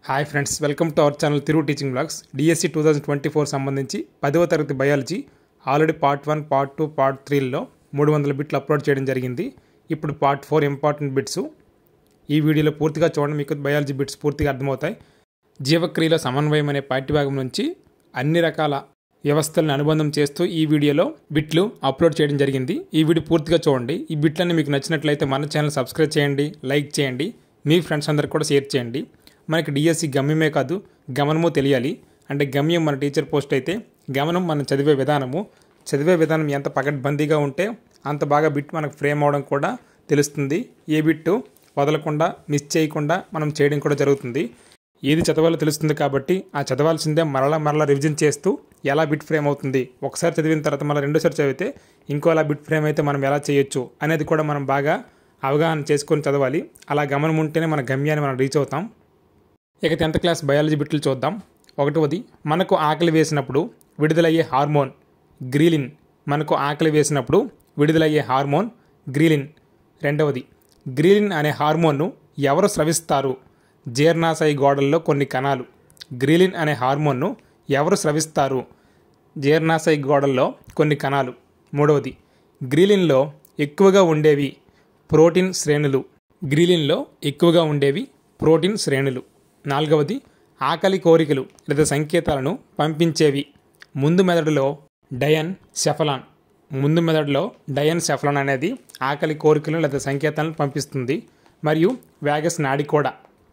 hi friends welcome to our channel తిరుగు teaching blogs DSC two thousand twenty four సంబంధించి పదవ తరగతి biology already part one part two part త్రీలో మూడు వందల బిట్లు అప్లోడ్ చేయడం జరిగింది ఇప్పుడు పార్ట్ ఫోర్ ఇంపార్టెంట్ బిట్స్ ఈ వీడియోలో పూర్తిగా చూడండి మీకు బయాలజీ బిట్స్ పూర్తిగా అర్థమవుతాయి జీవక్రియల సమన్వయం అనే పాఠ్యభాగం నుంచి అన్ని రకాల వ్యవస్థలను అనుబంధం చేస్తూ ఈ వీడియోలో బిట్లు అప్లోడ్ చేయడం జరిగింది ఈ వీడియో పూర్తిగా చూడండి ఈ బిట్లన్నీ మీకు నచ్చినట్లయితే మన ఛానల్ సబ్స్క్రైబ్ చేయండి లైక్ చేయండి మీ ఫ్రెండ్స్ అందరికి కూడా షేర్ చేయండి మనకి డిఎస్సి గమ్యమే కాదు గమనము తెలియాలి అంటే గమ్యం మన టీచర్ పోస్ట్ అయితే గమనం మనం చదివే విధానము చదివే విధానం ఎంత పకడ్బందీగా ఉంటే అంత బాగా బిట్ మనకు ఫ్రేమ్ అవడం కూడా తెలుస్తుంది ఏ బిట్టు వదలకుండా మిస్ చేయకుండా మనం చేయడం కూడా జరుగుతుంది ఏది చదవాలో తెలుస్తుంది కాబట్టి ఆ చదవాల్సిందే మరలా మరలా రివిజన్ చేస్తూ ఎలా బిట్ ఫ్రేమ్ అవుతుంది ఒకసారి చదివిన తర్వాత మళ్ళీ రెండోసారి చదివితే ఇంకోలా బిట్ ఫ్రేమ్ అయితే మనం ఎలా చేయొచ్చు అనేది కూడా మనం బాగా అవగాహన చేసుకొని చదవాలి అలా గమనం ఉంటేనే మన గమ్యాన్ని మనం రీచ్ అవుతాం ఇక టెన్త్ క్లాస్ బయాలజీ బిట్లు చూద్దాం ఒకటవది మనకు ఆకలి వేసినప్పుడు విడుదలయ్యే హార్మోన్ గ్రీలిన్ మనకు ఆకలి వేసినప్పుడు విడుదలయ్యే హార్మోన్ గ్రీలిన్ రెండవది గ్రీలిన్ అనే హార్మోన్ను ఎవరు స్రవిస్తారు జీర్ణాశయ గోడల్లో కొన్ని కణాలు గ్రీలిన్ అనే హార్మోన్ను ఎవరు స్రవిస్తారు జీర్ణాశయ గోడల్లో కొన్ని కణాలు మూడవది గ్రీలిన్లో ఎక్కువగా ఉండేవి ప్రోటీన్ శ్రేణులు గ్రీలిన్లో ఎక్కువగా ఉండేవి ప్రోటీన్ శ్రేణులు నాలుగవది ఆకలి కోరికలు లేదా సంకేతాలను పంపించేవి ముందు మెదడులో డయన్ సెఫలాన్ ముందు మెదడులో డయన్ సెఫలాన్ అనేది ఆకలి కోరికలు లేదా సంకేతాలను పంపిస్తుంది మరియు వ్యాగస్ నాడి కూడా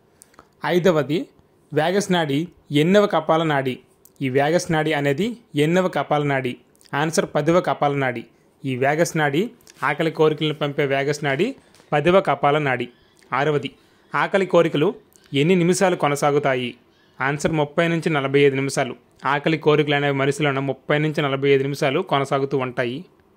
ఐదవది వ్యాగస్ నాడి ఎన్నవ కపాల నాడి ఈ వ్యాగస్ నాడి అనేది ఎన్నవ కపాల నాడి ఆన్సర్ పదవ కపాల నాడి ఈ వ్యాగస్ నాడి ఆకలి కోరికలను పంపే వ్యాగస్ నాడి పదవ కపాల నాడి ఆరవది ఆకలి కోరికలు ఎన్ని నిమిషాలు కొనసాగుతాయి ఆన్సర్ ముప్పై నుంచి నలభై ఐదు నిమిషాలు ఆకలి కోరికలు అనేవి మనిషిలో ముప్పై నుంచి నలభై ఐదు నిమిషాలు కొనసాగుతూ ఉంటాయి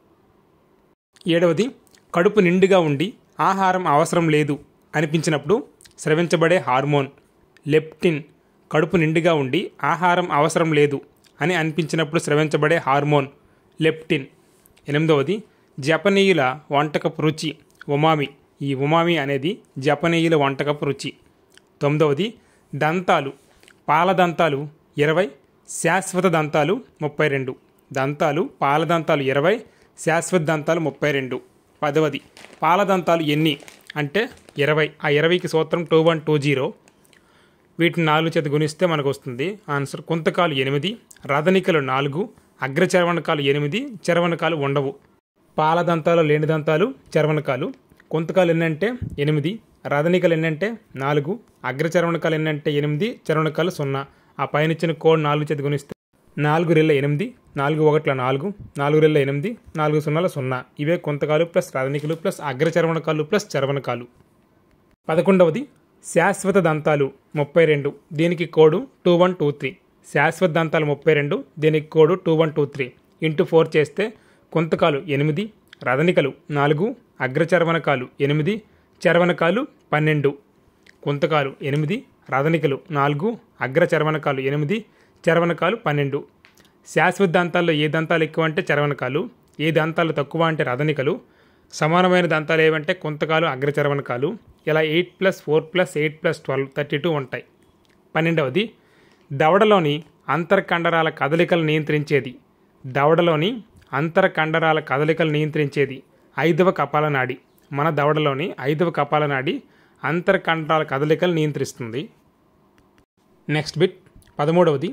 ఏడవది కడుపు నిండుగా ఉండి ఆహారం అవసరం లేదు అనిపించినప్పుడు స్రవించబడే హార్మోన్ లెప్టిన్ కడుపు నిండుగా ఉండి ఆహారం అవసరం లేదు అని అనిపించినప్పుడు స్రవించబడే హార్మోన్ లెప్టిన్ ఎనిమిదవది జపనీయుల వంటకపు రుచి ఉమామి ఈ ఉమామి అనేది జపనీయుల వంటకపు రుచి తొమ్మిదవది దంతాలు పాల దంతాలు ఇరవై శాశ్వత దంతాలు ముప్పై రెండు దంతాలు పాల దంతాలు ఇరవై శాశ్వత దంతాలు ముప్పై రెండు పదవది పాల దంతాలు ఎన్ని అంటే ఇరవై ఆ ఇరవైకి సూత్రం టూ వన్ టూ జీరో వీటిని నాలుగు చేత గుణిస్తే మనకు వస్తుంది ఆన్సర్ కుంతకాలు ఎనిమిది రథనికలు నాలుగు అగ్రచరవణకాలు ఎనిమిది చరవణకాలు ఉండవు పాల దంతాలు లేని దంతాలు చరవణకాలు కుంతకాలు ఎన్నంటే ఎనిమిది రథనికలు ఎన్నంటే నాలుగు అగ్రచరవణకాలు ఎన్నంటే ఎనిమిది చరవణకాలు సున్నా ఆ పైన ఇచ్చిన కోడ్ నాలుగు చేతి గుణిస్తే నాలుగు రెళ్ళ ఎనిమిది నాలుగు ఒకట్ల నాలుగు నాలుగు రెళ్ళ ఎనిమిది నాలుగు సున్నాల సున్నా ఇవే కొంతకాలు ప్లస్ రథనికలు ప్లస్ అగ్రచరవణకాలు ప్లస్ చరవణకాలు పదకొండవది శాశ్వత దంతాలు ముప్పై రెండు దీనికి కోడు టూ వన్ టూ త్రీ శాశ్వత దంతాలు ముప్పై రెండు దీనికి కోడు two one two three into four చేస్తే కొంతకాలు ఎనిమిది రథనికలు నాలుగు అగ్రచర్వనకాలు ఎనిమిది చర్వనకాలు పన్నెండు కుంతకాలు ఎనిమిది రథనికలు నాలుగు అగ్రచర్వనకాలు ఎనిమిది చర్వనకాలు పన్నెండు శాశ్వత దంతాల్లో ఏ దంతాలు ఎక్కువ అంటే చర్వనకాలు ఏ దంతాలు తక్కువ అంటే రథనికలు సమానమైన దంతాలు ఏవంటే కొంతకాలు అగ్రచర్వనకాలు ఇలా eight plus four plus eight plus twelve thirty two ఉంటాయి పన్నెండవది దవడలోని అంతర్కండరాల కదలికలు నియంత్రించేది దవడలోని అంతర్కండరాల కదలికలు నియంత్రించేది ఐదవ కపాల నాడి మన దవడలోని ఐదవ కపాల నాడి అంతర్కండరాల కదలికలు నియంత్రిస్తుంది నెక్స్ట్ బిట్ పదమూడవది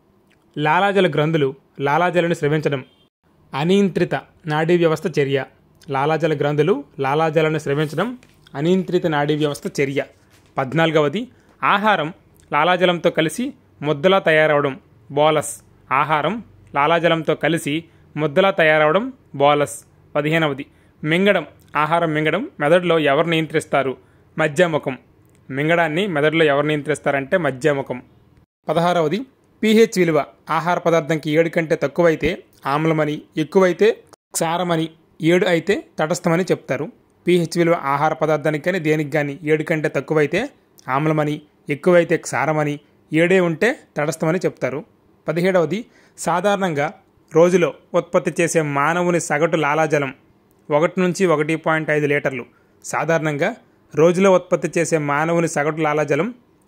లాలాజల గ్రంథులు లాలాజలను స్రవించడం అనియంత్రిత నాడీ వ్యవస్థ చర్య లాలాజల గ్రంథులు లాలాజలను స్రవించడం అనియంత్రిత నాడీ వ్యవస్థ చర్య పద్నాలుగవది ఆహారం లాలాజలంతో కలిసి ముద్దలా తయారవడం బోలస్ ఆహారం లాలాజలంతో కలిసి ముద్దలా తయారవడం బోలస్ పదిహేనవది మింగడం ఆహారం మింగడం మెదడులో ఎవరు నియంత్రిస్తారు మధ్యముఖం మింగడాన్ని మెదడులో ఎవరు నియంత్రిస్తారంటే మధ్యముఖం పదహారవది పీహెచ్ విలువ ఆహార పదార్థంకి ఏడు కంటే తక్కువైతే ఆమ్లమని ఎక్కువైతే క్షారమని ఏడు అయితే తటస్థమని చెప్తారు పీహెచ్ విలువ ఆహార పదార్థానికి కానీ దేనికి కానీ ఏడు కంటే తక్కువైతే ఆమ్లమని ఎక్కువైతే క్షారమని ఏడే ఉంటే తటస్థమని చెప్తారు పదిహేడవది సాధారణంగా రోజులో ఉత్పత్తి చేసే మానవుని సగటు లాలాజలం ఒకటి నుంచి ఒకటి పాయింట్ ఐదు లీటర్లు సాధారణంగా రోజులో ఉత్పత్తి చేసే మానవుని సగటు లాలాజలం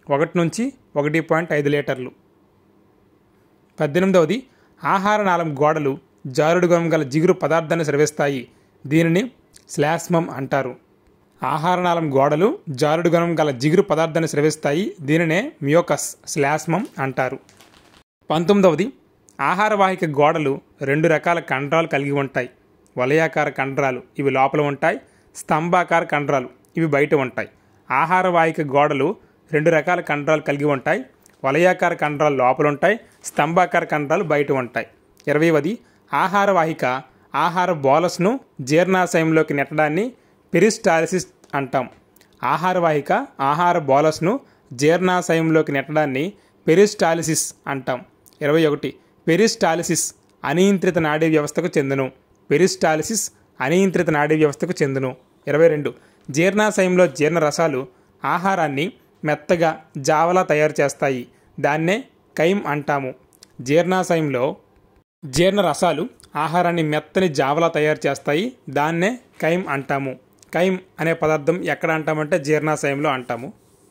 ఒకటి నుంచి ఒకటి పాయింట్ ఐదు లీటర్లు పద్దెనిమిదవది ఆహార నాళం గోడలు జారుడు గుణం గల జిగురు పదార్థాన్ని స్రవిస్తాయి దీనిని శ్లాష్మం అంటారు ఆహార నాళం గోడలు జారుడు గుణం గల జిగురు పదార్థాన్ని స్రవిస్తాయి దీనినే మ్యోకస్ శ్లాష్మం అంటారు పంతొమ్మిదవది ఆహార వాహిక గోడలు రెండు రకాల కండరాలు కలిగి ఉంటాయి వలయాకార కండరాలు ఇవి లోపల ఉంటాయి స్తంభాకార కండరాలు ఇవి బయట ఉంటాయి ఆహార వాహిక గోడలు రెండు రకాల కండరాలు కలిగి ఉంటాయి వలయాకార కండరాలు లోపల ఉంటాయి స్తంభాకార కండరాలు బయట ఉంటాయి ఇరవైవది ఆహార వాహిక ఆహార బోలస్ను జీర్ణాశయంలోకి నెట్టడాన్ని పెరిస్టాలిసిస్ అంటాం ఆహార వాహిక ఆహార బోలస్ను జీర్ణాశయంలోకి నెట్టడాన్ని పెరిస్టాలిసిస్ అంటాం ఇరవై ఒకటి పెరిస్టాలిసిస్ అనియంత్రిత నాడీ వ్యవస్థకు చెందును పెరిస్టాలిసిస్ అనియంత్రిత నాడీ వ్యవస్థకు చెందును ఇరవై రెండు జీర్ణాశయంలో జీర్ణ రసాలు ఆహారాన్ని మెత్తగా జావలా తయారు చేస్తాయి దాన్నే కైమ్ అంటాము జీర్ణాశయంలో జీర్ణ రసాలు ఆహారాన్ని మెత్తని జావలా తయారు చేస్తాయి దాన్నే కైమ్ అంటాము కైమ్ అనే పదార్థం ఎక్కడ అంటామంటే జీర్ణాశయంలో అంటాము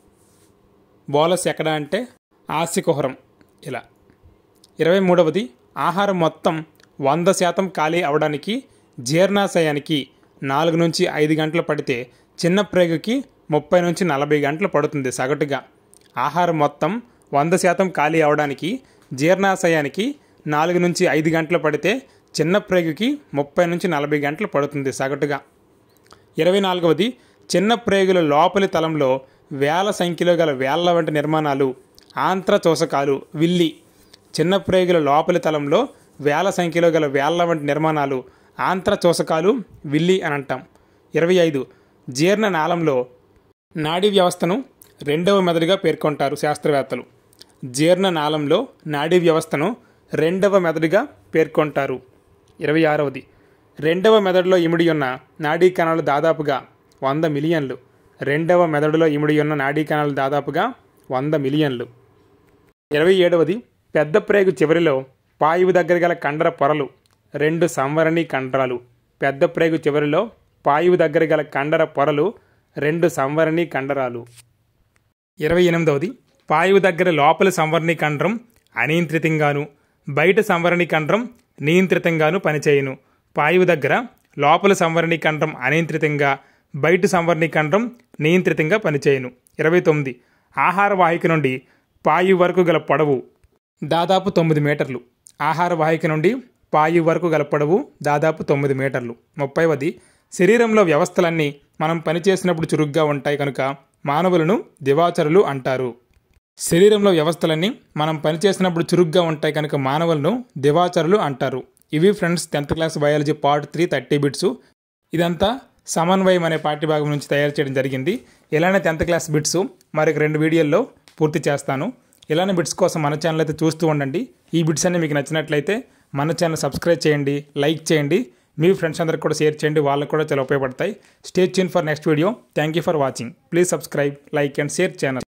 బోలస్ ఎక్కడ అంటే ఆస్యకుహరం ఇలా ఇరవై మూడవది ఆహారం మొత్తం వంద శాతం ఖాళీ అవడానికి జీర్ణాశయానికి నాలుగు నుంచి ఐదు గంటలు పడితే చిన్న ప్రేగుకి ముప్పై నుంచి నలభై గంటలు పడుతుంది సగటుగా ఆహారం మొత్తం వంద శాతం ఖాళీ అవడానికి జీర్ణాశయానికి నాలుగు నుంచి ఐదు గంటలు పడితే చిన్న ప్రేగుకి ముప్పై నుంచి నలభై గంటలు పడుతుంది సగటుగా ఇరవై నాలుగవది చిన్న ప్రేగుల లోపలి తలంలో వేల సంఖ్యలో గల వేళ్ల వంటి నిర్మాణాలు ఆంత్రచోసకాలు విల్లి చిన్న ప్రేగుల లోపలి తలంలో వేల సంఖ్యలో గల వేళ్ల వంటి నిర్మాణాలు ఆంత్రచోసకాలు విల్లి అని అంటాం ఇరవై ఐదు జీర్ణ నాళంలో నాడీ వ్యవస్థను రెండవ మెదడుగా పేర్కొంటారు శాస్త్రవేత్తలు జీర్ణ నాళంలో నాడీ వ్యవస్థను రెండవ మెదడుగా పేర్కొంటారు ఇరవై ఆరవది రెండవ మెదడులో ఇమిడి ఉన్న నాడీ కణాలు దాదాపుగా వంద మిలియన్లు రెండవ మెదడులో ఇమిడి ఉన్న నాడీ కణాలు దాదాపుగా వంద మిలియన్లు ఇరవై ఏడవది పెద్ద ప్రేగు చివరిలో పాయువు దగ్గర గల కండర పొరలు రెండు సంవరణి కండరాలు పెద్ద ప్రేగు చివరిలో పాయువు దగ్గర గల కండర పొరలు రెండు సంవరణి కండరాలు ఇరవై ఎనిమిదవది పాయువు దగ్గర లోపలి సంవరణి కండరం అనియంత్రితంగాను బయట సంవరణి కండరం నియంత్రితంగాను పనిచేయును పాయువు దగ్గర లోపల సంవరణి కండరం అనియంత్రితంగా బయట సంవరణి కండరం నియంత్రితంగా పనిచేయును ఇరవై తొమ్మిది ఆహార వాహిక నుండి పాయు వరకు గల పొడవు దాదాపు తొమ్మిది మీటర్లు ఆహార వాహిక నుండి పాయు వరకు గల పొడవు దాదాపు తొమ్మిది మీటర్లు ముప్పైవది శరీరంలో వ్యవస్థలన్నీ మనం పనిచేసినప్పుడు చురుగ్గా ఉంటాయి కనుక మానవులను దివాచరులు అంటారు శరీరంలో వ్యవస్థలన్నీ మనం పనిచేసినప్పుడు చురుగ్గా ఉంటాయి కనుక మానవులను దివాచరులు అంటారు ఇవి friends tenth class biology part three thirty bits ఇదంతా సమన్వయం అనే పాఠ్యభాగం నుంచి తయారు చేయడం జరిగింది ఇలానే టెన్త్ క్లాస్ బిట్స్ మరొక రెండు వీడియోల్లో పూర్తి చేస్తాను ఇలానే బిట్స్ కోసం మన ఛానల్ అయితే చూస్తూ ఉండండి ఈ బిట్స్ అన్ని మీకు నచ్చినట్లయితే మన ఛానల్ సబ్స్క్రైబ్ చేయండి లైక్ చేయండి మీ ఫ్రెండ్స్ అందరికి కూడా షేర్ చేయండి వాళ్ళకు కూడా చాలా ఉపయోగపడతాయి stay tune for next video thank you for watching please subscribe like and share channel